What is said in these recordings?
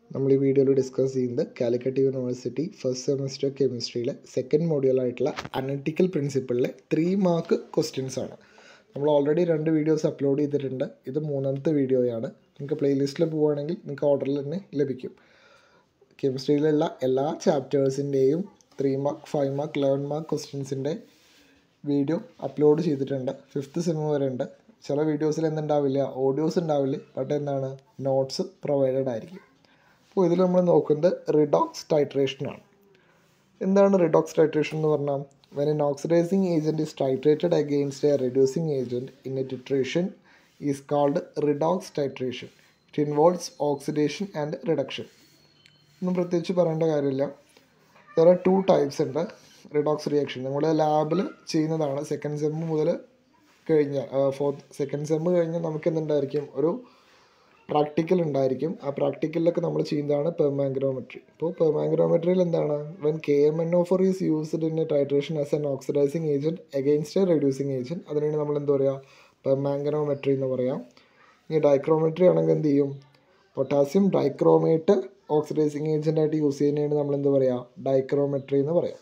നമ്മൾ ഈ വീഡിയോയിൽ ഡിസ്കസ് ചെയ്യുന്നത് കാലിക്കറ്റ് യൂണിവേഴ്സിറ്റി ഫസ്റ്റ് സെമസ്റ്റർ കെമിസ്ട്രിയിലെ സെക്കൻഡ് മോഡ്യൂളായിട്ടുള്ള അനലിറ്റിക്കൽ പ്രിൻസിപ്പിളിലെ ത്രീ മാർക്ക് ക്വസ്റ്റ്യൻസ് ആണ് നമ്മൾ ഓൾറെഡി രണ്ട് വീഡിയോസ് അപ്ലോഡ് ചെയ്തിട്ടുണ്ട് ഇത് മൂന്നാമത്തെ വീഡിയോയാണ് നിങ്ങൾക്ക് പ്ലേലിസ്റ്റിൽ പോവുകയാണെങ്കിൽ നിങ്ങൾക്ക് ഓർഡറിൽ തന്നെ ലഭിക്കും കെമിസ്ട്രിയിലുള്ള എല്ലാ ചാപ്റ്റേഴ്സിൻ്റെയും three mark five mark eleven mark ക്വസ്റ്റ്യൻസിൻ്റെ വീഡിയോ അപ്ലോഡ് ചെയ്തിട്ടുണ്ട് ഫിഫ്ത്ത് സെം വരെ ഉണ്ട് ചില വീഡിയോസിൽ എന്തുണ്ടാവില്ല ഓഡിയോസ് ഉണ്ടാവില്ല ബട്ട് എന്താണ് നോട്ട്സ് പ്രൊവൈഡഡ് ആയിരിക്കും അപ്പോൾ ഇതിൽ നമ്മൾ നോക്കുന്നത് റിഡോക്സ് ടൈട്രേഷനാണ് എന്താണ് റിഡോക്സ് ടൈട്രേഷൻ എന്ന് പറഞ്ഞാൽ when an oxidizing agent is titrated against a reducing agent in a titration is called redox titration it involves oxidation and reduction ഒന്നും പ്രത്യേകിച്ച് പറയേണ്ട കാര്യമില്ല വേറെ ടു ടൈപ്സ് ഉണ്ട് റിഡോക്സ് റിയാക്ഷൻ നമ്മൾ ലാബിൽ ചെയ്യുന്നതാണ് സെക്കൻഡ് സെമ്മ് മുതൽ കഴിഞ്ഞ ഫോർത്ത് സെക്കൻഡ് സെമ്മ് കഴിഞ്ഞ് നമുക്ക് എന്തുണ്ടായിരിക്കും ഒരു പ്രാക്ടിക്കൽ ഉണ്ടായിരിക്കും ആ പ്രാക്ടിക്കലിലൊക്കെ നമ്മൾ ചെയ്യുന്നതാണ് പെർമാഗ്രോമെട്രി ഇപ്പോൾ പെർമാഗ്രോമെട്രിയിൽ എന്താണ് when K M N O four is used in a titration as an oxidizing agent against a reducing agent അതിനാണ് നമ്മൾ എന്താ പറയുക പെർമാഗ്രോമെട്രി എന്ന് പറയാം ഇനി ഡൈക്രോമെട്രി ആണെങ്കിൽ എന്ത് ചെയ്യും പൊട്ടാസ്യം ഡൈക്രോമേറ്റ് ഓക്സിഡൈസിങ് ഏജൻ്റായിട്ട് യൂസ് ചെയ്യുന്നതിന് നമ്മൾ എന്താ പറയുക ഡൈക്രോമെട്രി എന്ന് പറയാം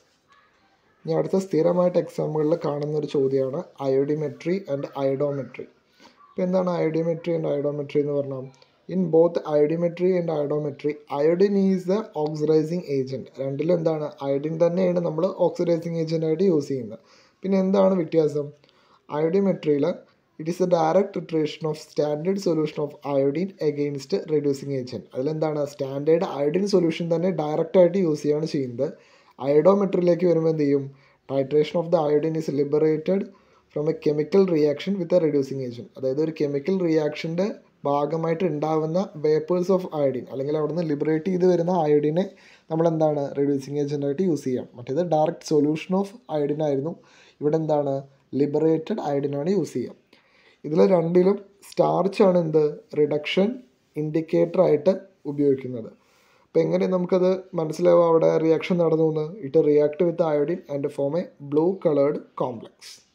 ഇനി അടുത്ത സ്ഥിരമായിട്ട് എക്സാമുകളിൽ കാണുന്ന ഒരു ചോദ്യമാണ് അയോഡിമെട്രി ആൻഡ് അയഡോമെട്രി ഇപ്പോൾ എന്താണ് അയോഡിമെട്രി ആൻഡ് അയഡോമെട്രി എന്ന് പറഞ്ഞാൽ in both iodimetry and iodometry iodine is the oxidising agent രണ്ടിലും എന്താണ് അയോഡിൻ തന്നെയാണ് നമ്മൾ ഓക്സിഡൈസിങ് ഏജൻ്റായിട്ട് യൂസ് ചെയ്യുന്നത് പിന്നെ എന്താണ് വ്യത്യാസം അയോഡിമെട്രിയിൽ it is a direct titration of standard solution of iodine against reducing agent അതിലെന്താണ് സ്റ്റാൻഡേർഡ് അയോഡിൻ സൊല്യൂഷൻ തന്നെ ഡയറക്റ്റായിട്ട് യൂസ് ചെയ്യുകയാണ് ചെയ്യുന്നത് അയോഡോമെട്രിയിലേക്ക് വരുമ്പോൾ എന്ത് ചെയ്യും titration of the iodine is liberated from a chemical reaction with a reducing agent അതായത് ഒരു കെമിക്കൽ റിയാക്ഷൻ്റെ ഭാഗമായിട്ട് ഉണ്ടാവുന്ന വേപ്പേഴ്സ് ഓഫ് അയോഡിൻ അല്ലെങ്കിൽ അവിടുന്ന് ലിബറേറ്റ് ചെയ്ത് വരുന്ന അയോഡിനെ നമ്മൾ എന്താണ് റെഡ്യൂസിങ് ഏജൻ്റായിട്ട് യൂസ് ചെയ്യാം മറ്റേത് ഡയറക്റ്റ് സൊല്യൂഷൻ ഓഫ് അയോഡിൻ ആയിരുന്നു ഇവിടെ എന്താണ് ലിബറേറ്റഡ് അയോഡിനാണ് യൂസ് ചെയ്യുക ഇതിൽ രണ്ടിലും സ്റ്റാർച്ചാണ് എന്ത് റിഡക്ഷൻ ഇൻഡിക്കേറ്റർ ആയിട്ട് ഉപയോഗിക്കുന്നത് അപ്പോൾ എങ്ങനെ നമുക്കത് മനസ്സിലാവും അവിടെ റിയാക്ഷൻ നടന്നു എന്ന് it react with iodine and form a blue coloured complex